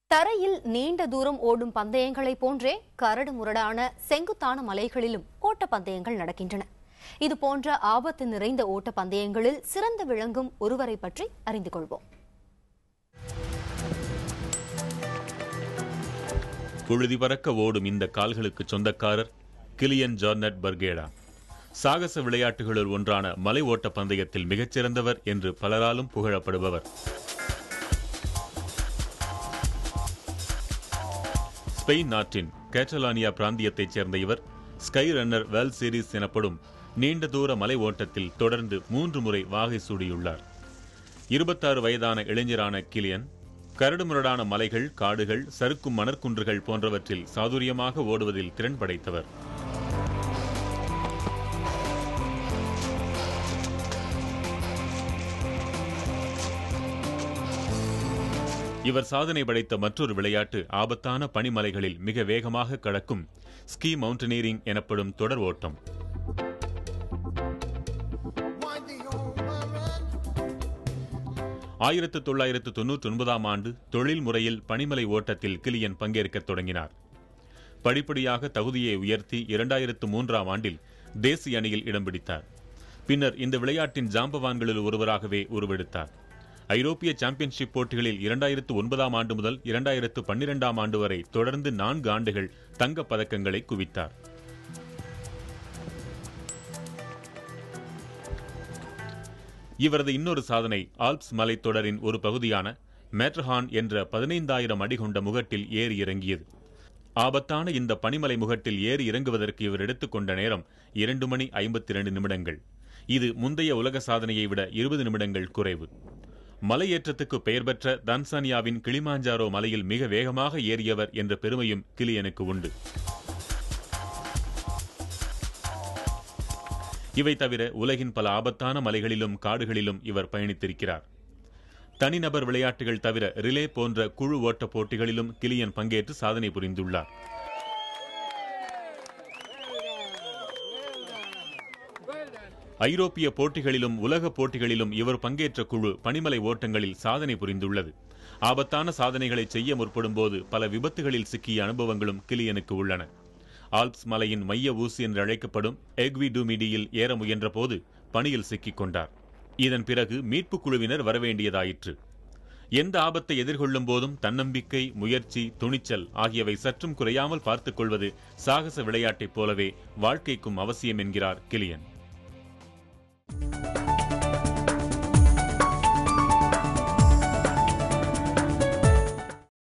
தரையில் நீண்ட தூரம் ஓடும் பந்தயங்களைப் போன்றே கரடு முரடான செங்குத்தான மலைகளிலும் ஓட்ட பந்தயங்கள் நடக்கின்றன இது போன்ற ஆபத்து நிறைந்த ஓட்ட பந்தயங்களில் சிறந்து விளங்கும் ஒருவரை பற்றி அறிந்து கொள்வோம் புழுதி பறக்க ஓடும் இந்த கால்களுக்கு சொந்தக்காரர் கிலியன் ஜார்னட் பர்கேடா சாகச விளையாட்டுகளுள் ஒன்றான மலை ஓட்ட பந்தயத்தில் மிகச்சிறந்தவர் என்று பலராலும் புகழப்படுபவர் ஸ்பெயின் நாட்டின் கேட்டலானியா பிராந்தியத்தைச் சேர்ந்த இவர் ஸ்கை ரன்னர் வேர்ல்ட் சீரிஸ் எனப்படும் நீண்ட தூர மலை ஓட்டத்தில் தொடர்ந்து மூன்று முறை வாகை சூடியுள்ளார் இருபத்தாறு வயதான இளைஞரான கிலியன் கரடுமுரடான மலைகள் காடுகள் சறுக்கும் மணற்குன்றுகள் போன்றவற்றில் சாதுரியமாக ஓடுவதில் திறன் படைத்தவர் இவர் சாதனை படைத்த மற்றொரு விளையாட்டு ஆபத்தான பனிமலைகளில் மிக வேகமாக கடக்கும் ஸ்கீ மவுண்டனீரிங் எனப்படும் தொடர் ஓட்டம் ஆயிரத்து தொள்ளாயிரத்து தொன்னூற்றி ஒன்பதாம் ஆண்டு தொழில் முறையில் பனிமலை ஓட்டத்தில் கிலியன் பங்கேற்கத் தொடங்கினார் படிப்படியாக தகுதியை உயர்த்தி இரண்டாயிரத்து மூன்றாம் ஆண்டில் தேசிய அணியில் இடம் பிடித்தார் பின்னர் இந்த விளையாட்டின் ஜாம்பவான்களில் ஒருவராகவே உருவெடுத்தார் ஐரோப்பிய சாம்பியன்ஷிப் போட்டிகளில் இரண்டாயிரத்து ஒன்பதாம் ஆண்டு முதல் இரண்டாயிரத்து பன்னிரெண்டாம் ஆண்டு வரை தொடர்ந்து நான்கு ஆண்டுகள் தங்கப் பதக்கங்களை குவித்தார் இவரது இன்னொரு சாதனை ஆல்ப்ஸ் மலைத்தொடரின் ஒரு பகுதியான மேட்ரஹான் என்ற பதினைந்தாயிரம் அடி கொண்ட முகட்டில் ஏறி இறங்கியது ஆபத்தான இந்த பனிமலை முகட்டில் ஏறி இறங்குவதற்கு இவர் எடுத்துக்கொண்ட நேரம் இரண்டு மணி ஐம்பத்தி இரண்டு நிமிடங்கள் இது முந்தைய உலக சாதனையை விட இருபது நிமிடங்கள் குறைவு மலையேற்றத்துக்கு பெயர் பெற்ற தான்சானியாவின் கிளிமாஞ்சாரோ மலையில் மிக வேகமாக ஏறியவர் என்ற பெருமையும் கிளியனுக்கு உண்டு இவை தவிர உலகின் பல ஆபத்தான மலைகளிலும் காடுகளிலும் இவர் பயணித்திருக்கிறார் தனிநபர் விளையாட்டுகள் தவிர ரிலே போன்ற குழு ஓட்ட போட்டிகளிலும் கிலியன் பங்கேற்று சாதனை புரிந்துள்ளார் ஐரோப்பிய போட்டிகளிலும் உலக போட்டிகளிலும் இவர் பங்கேற்ற குழு பனிமலை ஓட்டங்களில் சாதனை புரிந்துள்ளது ஆபத்தான சாதனைகளை செய்ய முற்படும்போது பல விபத்துகளில் சிக்கிய அனுபவங்களும் கிலியனுக்கு உள்ளன ஆல்ப்ஸ் மலையின் மைய ஊசி என்று அழைக்கப்படும் எக்வி டூமிடியில் ஏற முயன்ற போது பணியில் சிக்கிக் கொண்டார் இதன் பிறகு மீட்புக் குழுவினர் வரவேண்டியதாயிற்று எந்த ஆபத்தை எதிர்கொள்ளும் போதும் தன்னம்பிக்கை முயற்சி துணிச்சல் ஆகியவை சற்றும் குறையாமல் பார்த்துக் கொள்வது சாகச விளையாட்டைப் போலவே வாழ்க்கைக்கும் அவசியம் என்கிறார் கிலியன்